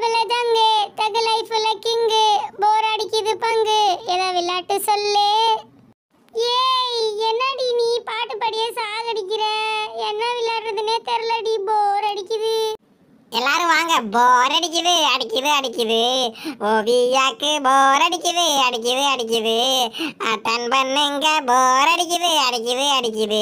லைஃப்ல தங்கு தகு லைஃப்ல கிங்கு போர் அடிக்குது பங்கு ஏதோ விளையாட்டு சொல்லு ஏய் என்னடி நீ பாட்டு பாடியே சாகடிக்கிற என்ன விளையாடுறதுனே தெரிலடி போர் அடிக்குது எல்லாரும் வாங்க போர் அடிக்குது அடிக்குது அடிக்குது ஓவியாக்கு போர் அடிக்குது அடிக்குது அடிக்குது அட்டன் பண்ணுங்க போர் அடிக்குது அடிக்குது அடிக்குது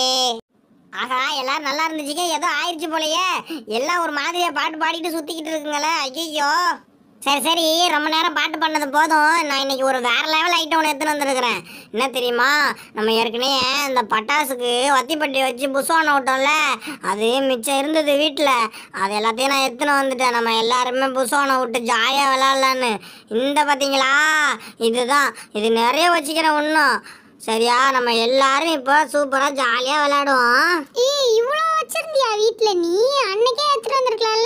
ஆஹா எல்லாரும் நல்லா இருந்துச்சுங்க ஏதோ ஆயிடுச்சு போலயே எல்லாம் ஒரு மாதிரியா பாட்டு பாடிட்டு சுத்திக்கிட்டு இருக்குங்களே ஐயோ சரி சரி ரொம்ப நேரம் பாட்டு பண்ணது போதும் நான் இன்னைக்கு ஒரு வேற லெவல் ஐட்டம் ஒன்று எடுத்துன்னு வந்திருக்கிறேன் என்ன தெரியுமா நம்ம ஏற்கனவே இந்த பட்டாசுக்கு வத்திப்பட்டி வச்சு புஸ்வானம் விட்டோம்ல அது மிச்சம் இருந்தது வீட்டில் அது எல்லாத்தையும் நான் எடுத்துன்னு வந்துட்டேன் நம்ம எல்லாருமே புஸ்வானம் விட்டு ஜாலியாக விளாட்லான்னு இந்த பார்த்தீங்களா இதுதான் இது நிறைய வச்சுக்கிறேன் இன்னும் சரியா நம்ம எல்லாரும் இப்போ சூப்பரா ஜாலியா விளையாடுவோம் ஏய் இவ்வளோ வச்சிருந்தியா வீட்ல நீ அன்னைக்கே எடுத்துட்டு வந்திருக்கலாம்ல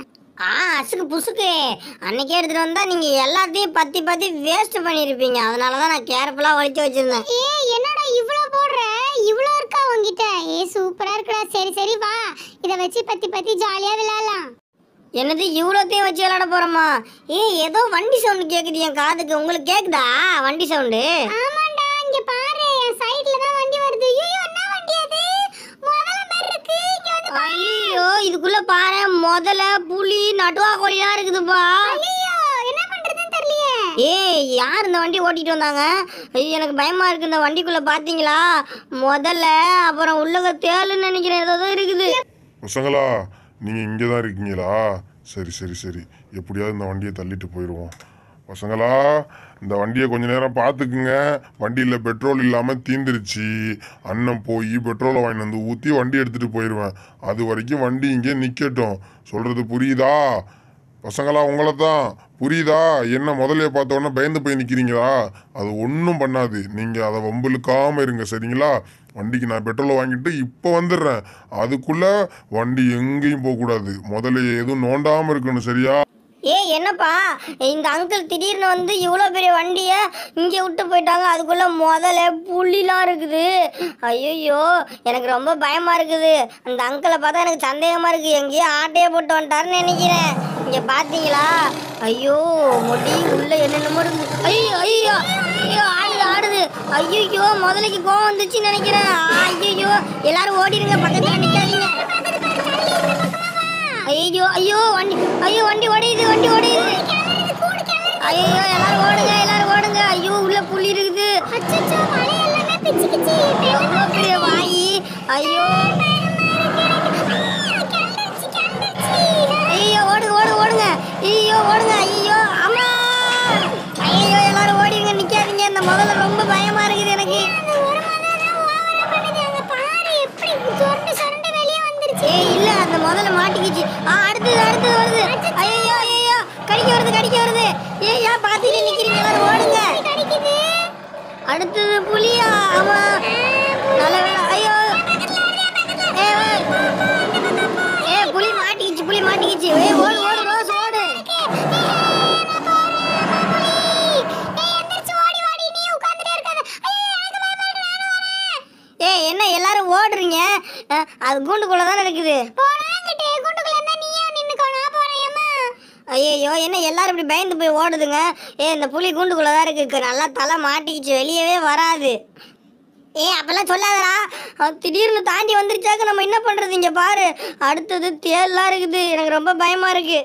ஆ அசுக்கு புசுக்கு அன்னைக்கே எடுத்துட்டு வந்தா நீங்க எல்லாத்தையும் பத்தி பத்தி வேஸ்ட் பண்ணிருப்பீங்க அதனால தான் நான் கேர்ஃபுல்லா ஒழிச்சு வச்சிருந்தேன் ஏய் என்னடா இவ்வளோ போடுற இவ்வளோ இருக்கா உங்ககிட்ட ஏ சூப்பரா இருக்குடா சரி சரி வா இதை வச்சு பத்தி பத்தி ஜாலியா விளையாடலாம் என்னது இவ்வளோத்தையும் வச்சு விளையாட போறோமா ஏய் ஏதோ வண்டி சவுண்டு கேக்குது என் காதுக்கு உங்களுக்கு கேக்குதா வண்டி சவுண்டு ஆமாண்டா இங்க பாரு என் சைடுல தான் வண்டி வருது ஐயோ என்ன வண்டி அது முதல்ல மாதிரி இருக்கு இங்க வந்து ஐயோ இதுக்குள்ள பாரு முதல்ல புலி நடுவா கோழிலாம் இருக்குதுப்பா ஐயோ என்ன பண்றதுன்னு தெரியலையே ஏய் யார் இந்த வண்டி ஓட்டிட்டு வந்தாங்க ஐயோ எனக்கு பயமா இருக்கு இந்த வண்டிக்குள்ள பாத்தீங்களா முதல்ல அப்புறம் உள்ளக தேலுன்னு நினைக்கிறேன் ஏதோ இருக்குது பசங்களா நீங்கள் இங்கே தான் இருக்கீங்களா சரி சரி சரி எப்படியாவது இந்த வண்டியை தள்ளிட்டு போயிடுவோம் பசங்களா இந்த வண்டியை கொஞ்ச நேரம் பார்த்துக்குங்க வண்டியில் பெட்ரோல் இல்லாமல் தீந்துருச்சு அண்ணன் போய் பெட்ரோலை வாங்கிட்டு வந்து ஊற்றி வண்டி எடுத்துகிட்டு போயிடுவேன் அது வரைக்கும் வண்டி இங்கே நிற்கட்டும் சொல்கிறது புரியுதா பசங்களா உங்களை தான் புரியுதா என்ன முதல்ல பார்த்த உடனே பயந்து போய் நிற்கிறீங்களா அது ஒன்றும் பண்ணாது நீங்கள் அதை வம்பிழுக்காமல் இருங்க சரிங்களா வண்டிக்கு நான் பெட்ரோலை வாங்கிட்டு இப்போ வந்துடுறேன் அதுக்குள்ளே வண்டி எங்கேயும் போகக்கூடாது முதல்ல எதுவும் நோண்டாமல் இருக்கணும் சரியா ஏய் என்னப்பா இந்த அங்கிள் திடீர்னு வந்து இவ்வளோ பெரிய வண்டியை இங்கே விட்டு போயிட்டாங்க அதுக்குள்ள முதல்ல புள்ளிலாம் இருக்குது ஐயோ எனக்கு ரொம்ப பயமா இருக்குது அந்த அங்கிளை பார்த்தா எனக்கு சந்தேகமா இருக்கு எங்கேயோ ஆட்டையே போட்டு வந்துட்டாருன்னு நினைக்கிறேன் இங்க பாத்தீங்களா ஐயோ முடி உள்ள என்னென்னமோ இருக்கு ஐயோ ஐயோ ஐயோ ஆடுது ஆடுது ஐயோ முதலைக்கு கோவம் வந்துச்சுன்னு நினைக்கிறேன் ஐயோ எல்லாரும் ஓடிடுங்க பக்கத்துல நிக்காதீங்க ஐயோ ஐயோ வண்டி ஐயோ வண்டி ஓடியுது வண்டி ஓடியுது ஐயோ எல்லாரும் ஓடுங்க எல்லாரும் ஓடுங்க ஐயோ உள்ள புலி இருக்குது எவ்வளவு பெரிய வாயி ஐயோ ஐயோ ஓடுங்க ஓடுங்க ஓடுங்க ஐயோ ஓடுங்க ஐயோ அம்மா ஐயோ எல்லாரும் ஓடிடுங்க நிக்காதீங்க இந்த முதல்ல ரொம்ப பயமா இருக்குது எனக்கு ஏய் இல்ல அந்த முதல்ல மாட்டிக்கிச்சு ஆ அடுத்தது அடுத்தது வருது ஐயோ ஐயோ கடிக்க வருது கடிக்க வருது ஏய் ஏன் பாத்துட்டு நிக்கிறீங்க எல்லாரும் ஓடுங்க அடுத்தது புலியா ஆமா நல்ல வேளை ஐயோ ஏய், ஏய். ஏய் புலி மாட்டிக்கிச்சு புலி மாட்டிக்கிச்சு ஏய் ஓடு ஓடு ரோஸ் ஓடு ஏய் என்ன எல்லாரும் ஓடுறீங்க அஹ், அது கூண்டுக்குள்ள தானே இருக்குது ஐயோ என்ன எல்லாரும் இப்படி பயந்து போய் ஓடுதுங்க ஏ இந்த புலி கூண்டுக்குள்ள தான் இருக்கு நல்லா தலை மாட்டிக்கிச்சு வெளியவே வராது ஏ அப்பெல்லாம் சொல்லாதடா அது திடீர்னு தாண்டி வந்துருச்சாக்க நம்ம என்ன பண்றது இங்க பாரு அடுத்தது தேல்லாம் இருக்குது எனக்கு ரொம்ப பயமா இருக்கு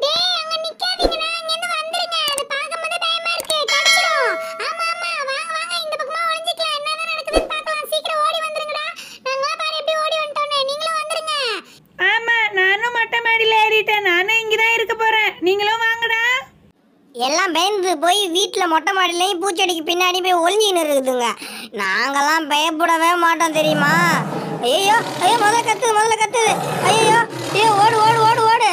ஆமா நானும் மொட்டை மாடியில் ஏறிட்டேன் நானும் இங்கே தான் இருக்க போறேன் நீங்களும் வாங்கடா எல்லாம் பயந்து போய் வீட்டில் மொட்டை மாடிலையும் பூச்செடிக்கு பின்னாடி போய் ஒளிஞ்சின்னு இருக்குதுங்க நாங்கெல்லாம் பயப்படவே மாட்டோம் தெரியுமா ஐயோ ஐயோ முதல்ல கத்துது முதல்ல கத்துது ஐயோ ஐயோ ஓடு ஓடு ஓடு ஓடு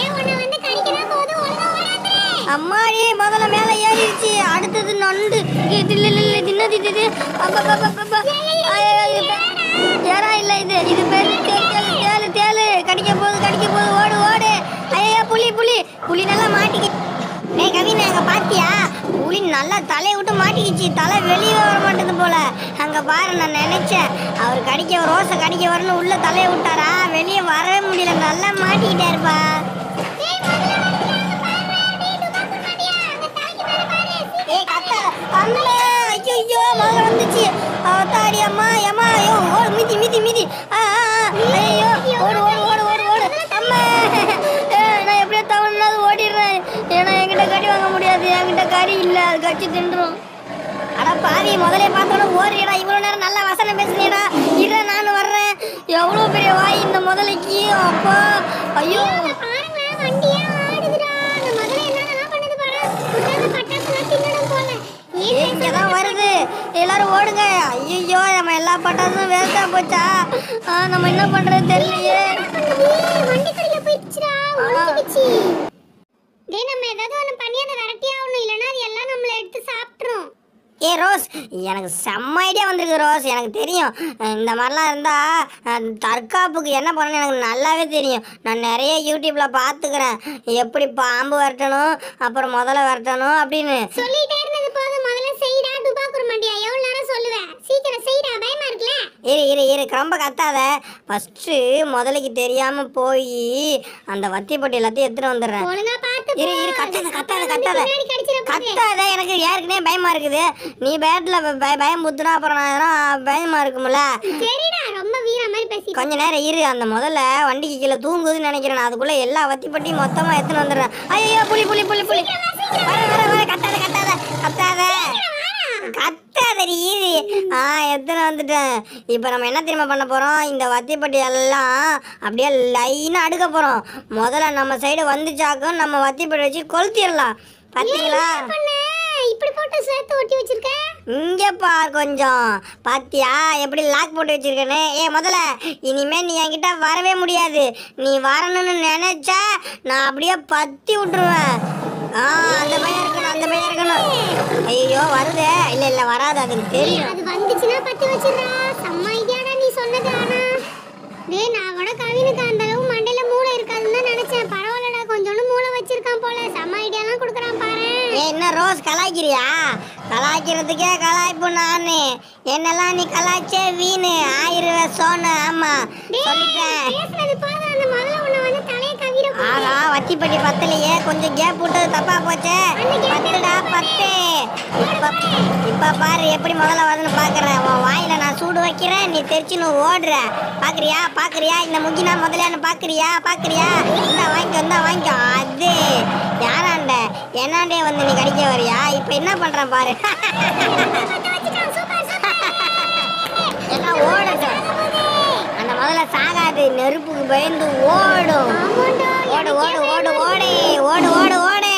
அம்மாடி முதல்ல மேலே ஏறிடுச்சு அடுத்தது நண்டு இது இல்ல இல்ல இல்ல தின்னது இது அப்பப்பப்பப்பப்ப. ஐயோ, இது பே- ஏறா இல்ல இது இது பேரு தே- தேளு தேளு தேளு கடிக்க போகுது கடிக்க போகுது ஓடு ஓடு ஐயோ புலி புலி புலி நல்லா மாட்டிக்கி டேய் கவின் அங்க பாத்தியா புலி நல்லா தலையை விட்டு மாட்டிக்கிச்சு தலை வெளியே வர மாட்டேது போல அங்க பாரு நான் நினைச்சேன் அவர் கடிக்க ரோஸை கடிக்க வரணும் உள்ள தலையை விட்டாரா வெளியே வரவே முடியல நல்லா மாட்டிக்கிட்டாருப்பா அது கட்சி தின்றும் அட பாவி முதலே பார்த்தோட ஓடிடா இவ்வளவு நேரம் நல்லா வசனம் பேசுனீடா இத நான் வர்றேன் எவ்வளவு பெரிய வாய் இந்த முதலைக்கு அப்பா ஐயோ பாருங்களேன் வண்டியா ஆடுதுடா அந்த முதல்ல என்னென்னலாம் பண்ணுது பாரு உட்கார்ந்து பட்டாசுலாம் தின்னணும் போல ஏன் இங்கதான் வருது எல்லாரும் ஓடுங்க ஐயோ நம்ம எல்லா பட்டாசும் வேஸ்டா போச்சா ஆ, நம்ம என்ன பண்றது தெரியலையே பண்ணுது வண்டி கடையில போயிடுச்சுடா ஒளிஞ்சுக்கிச்சு டேய் நம்ம ஏதாவது ஒண்ணு பண்ணி அதை விரட்டி ஆகணும் இல்லைன்னா அது எல்லாம் நம்மள எடுத்து சாப்பிட்ரும் ஏ ரோஸ் எனக்கு செம்ம ஐடியா வந்திருக்கு ரோஸ் எனக்கு தெரியும் இந்த மாதிரிலாம் இருந்தால் தற்காப்புக்கு என்ன பண்ணணும் எனக்கு நல்லாவே தெரியும் நான் நிறைய யூடியூப்பில் பார்த்துக்கிறேன் எப்படி பாம்பு விரட்டணும் அப்புறம் முதல்ல விரட்டணும் அப்படின்னு சொல்லிட்டே இருந்தது போதும் முதல்ல செய்டா டுபாக்குற மண்டியா எவ்வளவு நேரம் சொல்லுவேன் சீக்கிரம் செய்டா பயமா இருக்குல்ல இரு இரு இரு ரொம்ப கத்தாத ஃபஸ்ட்டு முதலைக்கு தெரியாமல் போய் அந்த வத்திப்பட்டி எல்லாத்தையும் எடுத்துகிட்டு வந்துடுறேன் ஒழுங்கா பார்த்து இரு போ. இரு கத்தாத கத்தாத வந்து கத்தாத பின்னாடி கடிச்சிட போகுது. கத்தாத எனக்கு ஏற்கனவே பயமா இருக்குது நீ பேட்ல பய பயம் புத்துனா அப்புறம் நான் எதனா பயமா இருக்கும்ல சரிடா ரொம்ப வீர மாதிரி பேசி கொஞ்ச நேரம் இரு அந்த முதல்ல வண்டிக்கு கீழே தூங்குதுன்னு நினைக்கிறேன் நான் அதுக்குள்ள எல்லா வத்தி பட்டி மொத்தமா எடுத்துன்னு வந்துடுறேன் ஐயோ புலி புலி புலி புலி வர வர வர கத்தாத கத்தாத கத்தாத கத்தாதடி ஈரி ஆ எத்தனை வந்துட்டேன் இப்போ நம்ம என்ன தெரியுமா பண்ண போகிறோம் இந்த வத்திப்பட்டி எல்லாம் அப்படியே லைனாக அடுக்க போகிறோம் முதல்ல நம்ம சைடு வந்துச்சாக்கும் நம்ம வத்திப்பட்டி வச்சு கொளுத்திடலாம் பார்த்தீங்களா பண்ண இப்படி போட்டு சேர்த்து ஒட்டி வச்சிருக்க இங்கே பார் கொஞ்சம் பாத்தியா எப்படி லாக் போட்டு வச்சிருக்கேன்னு ஏ முதல்ல இனிமே நீ என்கிட்ட வரவே முடியாது நீ வரணும்னு நினைச்சா நான் அப்படியே பத்தி விட்டுருவேன் ஆ அந்த பையன் இருக்கணும் அந்த பையன் இருக்கணும் ஐயோ வருதே இல்லை இல்லை வராது அதுக்கு தெரியும் அது வந்துச்சுன்னா பத்தி வச்சிடுறா செம்ம ஐடியாடா நீ சொன்னது ஆனா டேய் நான் கூட கவினுக்கு அந்த அளவு மண்டையில மூளை இருக்காதுன்னு தான் நினைச்சேன் பரவாயில்லடா கொஞ்சோண்டு மூளை வச்சிருக்கான் போல செம்ம ஐடியாலாம் கொடுக்குறான் பாரு ஏ என்ன ரோஸ் கலாய்க்கிறியா கலாய்க்கிறதுக்கே கலாய்ப்பு நானு என்னெல்லாம் நீ கலாய்ச்சே வீணு ஆயிரம் சோனு ஆமா சொல்லிட்டேன் பேசுனது போதும் அந்த முதல்ல உன்னை வந்து தலையை கவிர ஆஹா வத்திப்பட்டி பத்தலையே கொஞ்சம் கேப் விட்டது தப்பா போச்சே பத்துடா பத்து இப்ப இப்ப பாரு எப்படி முதல்ல வருதுன்னு பாக்குறேன் உன் வாயில நான் சூடு வைக்கிறேன் நீ தெரிச்சுன்னு ஓடுற பாக்குறியா பாக்குறியா இந்த முகினா முதலையான்னு பாக்குறியா பாக்குறியா இந்த வாங்கிக்கோ இந்த வாங்கிக்கோ அது யாராண்ட என்னாண்டே வந்து நீ கடிக்க வரியா இப்ப என்ன பண்றேன் பாரு எல்லாம் ஓடட்டும் அந்த முதல்ல சாகாது நெருப்புக்கு பயந்து ஓடும் ஓடு ஓடு ஓடு ஓடு ஓடு ஓடு ஓடு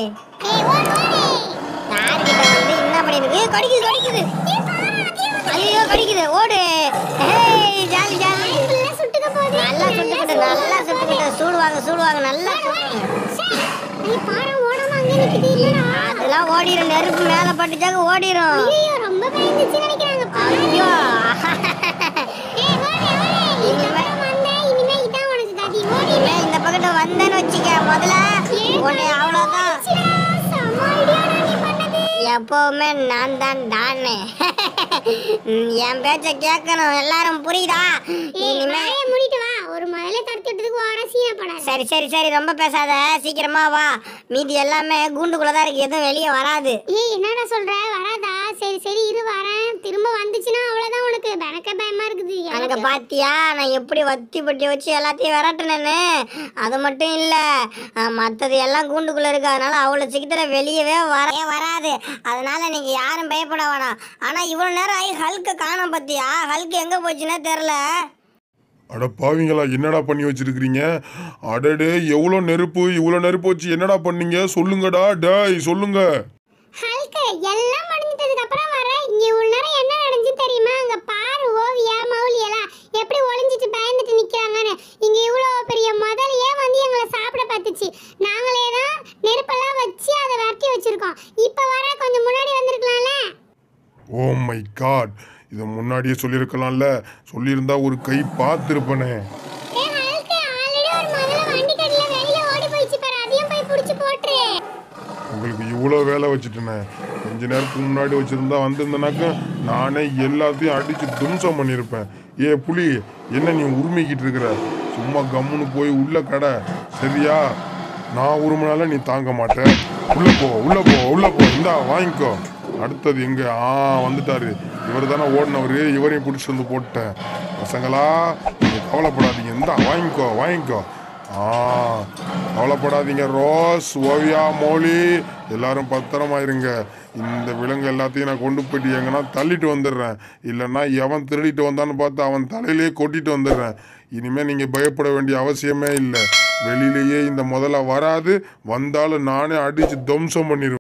யார்கிட்ட வந்து என்ன பண்ணிருக்கு கடிக்குது கடிக்குது ஐயோ கடிக்குது ஓடு ஏய் ஜாலி ஜாலி சுட்டுக்க போகுது நல்லா சுட்டுக்கிட்டு நல்லா சுட்டுக்கிட்டு சூடுவாங்க சூடுவாங்க நல்லா சுடுவாங்க. நீ பாரு ஓடாம அங்கே நிக்குது இல்லடா அதெல்லாம் ஓடிரும் நெருப்பு மேல பட்டுச்சாக்க ஓடிரும் ஐயோ ரொம்ப பயந்துச்சு நினைக்கிறாங்க பாரு ஐயோ ஏய் ஓடு ஓடு இனிமே வந்தே இனிமே இதான் உனக்கு கதி ஓடி இனிமே இந்த பக்கத்து வந்தேன்னு வச்சுக்க முதல்ல உன்னை அவ்வளோதான் செம்ம ஐடியாடா நீ பண்ணது எப்பவுமே நான் தான் டானு என் பேச்ச கேட்கணும் எல்லாரும் புரியுதா ஏய் இனிமே வாயை மூடிட்டு வா ஒரு முதல்ல தடுத்து விட்டதுக்கு ஓர சீனா படாத சரி சரி சரி ரொம்ப பேசாத சீக்கிரமா வா மீதி எல்லாமே கூண்டுக்குள்ள தான் இருக்கு எதுவும் வெளியே வராது ஏய் என்னடா சொல்ற வராதா சரி சரி இரு வரேன் திரும்ப வந்துச்சுன்னா அவ்வளவுதான் உனக்கு எனக்கு பயமா இருக்குது அங்க எனக்கு பாத்தியா நான் எப்படி வத்தி பட்டி வச்சு எல்லாத்தையும் விரட்டுனேன்னு அது மட்டும் இல்ல அஹ், மத்தது எல்லாம் கூண்டுக்குள்ள இருக்கு அதனால அவ்வளவு சீக்கிரம் வெளியவே வரவே வராது அதனால நீங்க யாரும் பயப்பட வேணாம் ஆனா இவ்வளவு நேரம் ஆகி ஹல்க காணோம் பத்தியா ஹல்க் எங்க போச்சுன்னே தெரியல அட பாவிங்களா என்னடா பண்ணி வச்சிருக்கிறீங்க அடடே எவ்வளோ நெருப்பு இவ்வளோ நெருப்பு வச்சு என்னடா பண்ணீங்க சொல்லுங்கடா டேய் சொல்லுங்க ஹல்க் எல்லாம் முடிஞ்சிட்டதுக்கு அப்புறம் வர இங்க இவ்வளவு நேரம் என்ன நடந்துச்சு தெரியுமா அங்க பாரு ஓவியா மௌலி எல்லாம் எப்படி ஒளிஞ்சிட்டு பயந்துட்டு நிக்கிறாங்கன்னு இங்க இவ்வளவு பெரிய முதலையே வந்து எங்களை சாப்பிட பார்த்துச்சு நாங்களே தான் நெருப்பெல்லாம் வச்சு அதை விரட்டி வச்சிருக்கோம் இப்ப வர கொஞ்சம் முன்னாடி வந்திருக்கலாம்ல ஓ மை காட் இதை முன்னாடியே சொல்லியிருக்கலாம்ல சொல்லியிருந்தா ஒரு கை பார்த்துருப்பனே ஏய் ஹல்க் ஆல்ரெடி ஒரு முதல்ல வண்டி கடையில வெளியில ஓடி போயிடுச்சு பாரு அதையும் போய் புடிச்சு போட்டுரு உங்களுக்கு இவ்வளோ வேலை வச்சுட்டேனே கொஞ்ச நேரத்துக்கு முன்னாடி வச்சுருந்தா வந்திருந்தனாக்க நானே எல்லாத்தையும் அடித்து தும்சம் பண்ணியிருப்பேன் ஏ புலி என்ன நீ உரிமைக்கிட்டு இருக்கிற சும்மா கம்முன்னு போய் உள்ள கடை சரியா நான் உரிமைனால நீ தாங்க மாட்ட உள்ள போ உள்ள போ உள்ள போ இந்தா வாங்கிக்கோ அடுத்தது எங்க ஆ வந்துட்டாரு இவர் தானே ஓடினவர் இவரையும் பிடிச்சி வந்து போட்டேன் பசங்களா நீங்கள் கவலைப்படாதீங்க இந்தா வாங்கிக்கோ வாங்கிக்கோ ஆ கவலைப்படாதீங்க ரோஸ் ஓவியா மோலி எல்லாரும் பத்திரமா இருங்க இந்த விலங்கு எல்லாத்தையும் நான் கொண்டு போயிட்டு எங்கன்னா தள்ளிட்டு வந்துடுறேன் இல்லைன்னா எவன் திருடிட்டு வந்தான்னு பார்த்து அவன் தலையிலேயே கொட்டிட்டு வந்துடுறேன் இனிமே நீங்க பயப்பட வேண்டிய அவசியமே இல்லை வெளியிலேயே இந்த முதல்ல வராது வந்தாலும் நானே அடிச்சு துவம்சம் பண்ணிடுவேன்